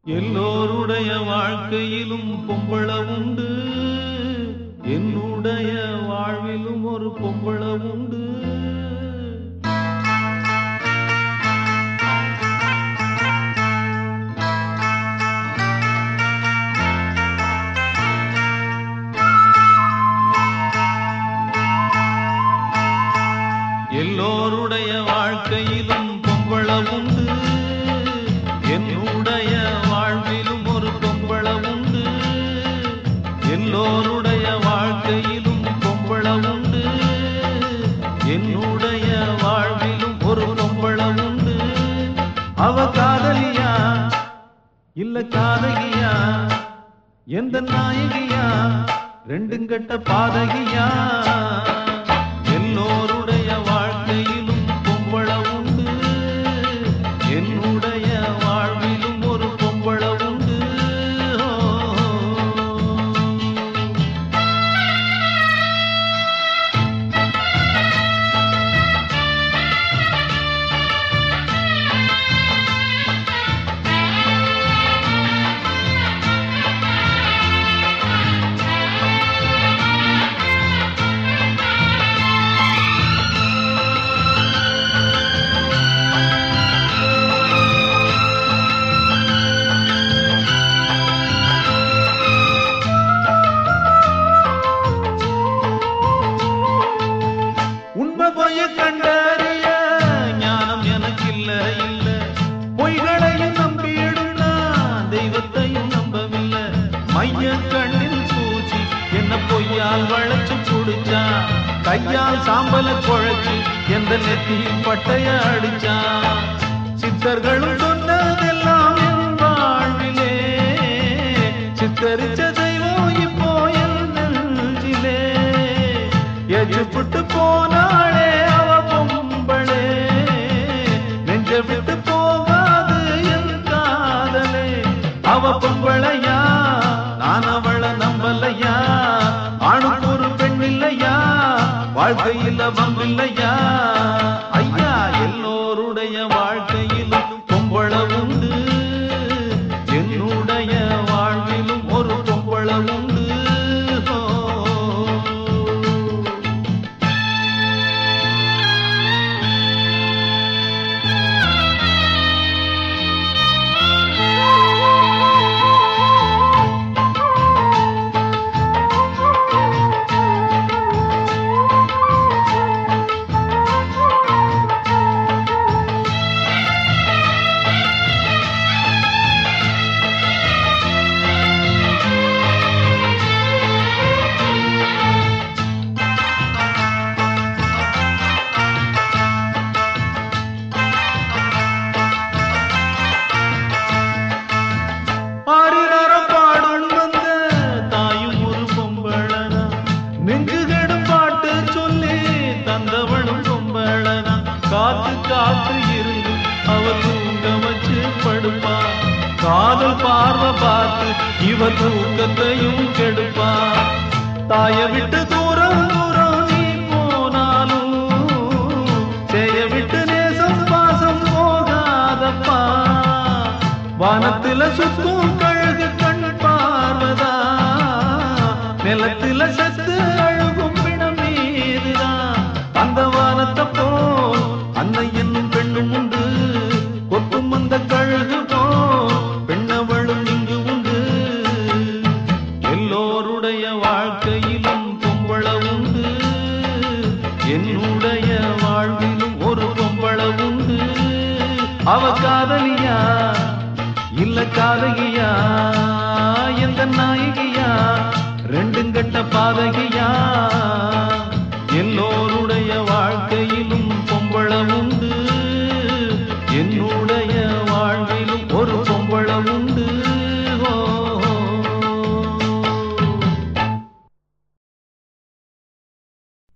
எல்லோருடைய வாழ்க்கையிலும் பொம்பள உண்டு என்னுடைய வாழ்விலும் ஒரு பொம்பள உண்டு எல்லோருடைய வாழ்க்கையிலும் பொம்பள உண்டு என்னுடைய வாழ்விலும் ஒரு பொம்பள உண்டு எல்லோருடைய வாழ்க்கையிலும் பொம்பள உண்டு என்னுடைய வாழ்விலும் ஒரு பொம்பள உண்டு அவ காதலியா இல்ல காதகியா எந்த நாயகியா ரெண்டும் கட்ட பாதகியா எல்லோருடைய வாழ்க்கையிலும் பொம்பள உண்டு என்னுடைய வாழ்விலும் ஒரு பொம்பள உண்டு உண்மை பொய்ய கண்டறிய ஞானம் எனக்கு இல்ல இல்ல பொய்களையும் நம்பிடும் நான் தெய்வத்தையும் நம்பவில்லை மைய கண்ணில் பூச்சி என்ன பொய்யால் வளைச்சு புடிச்சா கையால் சாம்பல குழைச்சு எந்த நெத்தியில் பட்டைய அடிச்சா சித்தர்களும் சொன்னதெல்லாம் என் வாழ்விலே சித்தரிச்ச தெய்வம் இப்போ என் நெஞ்சிலே எஜுப்புட்டு போனாளே அவ பொம்பளே நெஞ்ச விட்டு போகாது என் காதலே அவ பொம்பளையா நான் அவளை நம்பலையா ஆணுக்கு ஒரு பெண் இல்லையா வாழ்க்கையில் வம்பில்லையா ஐயா எல்லோருடைய வாழ்க்கையிலும் பொம்பள உண்டு என்னுடைய வாழ்விலும் ஒரு பொம்பள உண்டு ஓ. ஆரிரரம் பாடும் வந்த தாயும் ஒரு பொம்பளனா நெஞ்சு கெடும் பாட்டு சொல்லி தந்தவளும் பொம்பளனா காத்து காத்து இருந்து அவ தூங்க வச்சு படுப்பா காதல் பார்வை பார்த்து இவ தூக்கத்தையும் கெடுப்பா தாய விட்டு தூரம் தூரம் நீ போனாலும் செய்ய விட்டு நேசம் பாசம் போகாதப்பா வானத்தில சுத்தும் கழுகு கண் பார்வதா நிலத்தில சத்து அழுகும் பிணம் மீதுதான் அந்த வானத்தை போல் அன்னை என்னும் பெண்ணும் உண்டு கொத்தும் அந்த கழுகு போல் பெண்ணவளும் இங்கு உண்டு எல்லோருடைய வாழ்க்கையிலும் பொம்பள உண்டு என்னுடைய வாழ்விலும் ஒரு பொம்பள உண்டு அவ காதலியா இல்ல காதகியா எந்த நாயகியா ரெண்டும் கட்ட பாதகியா எல்லோருடைய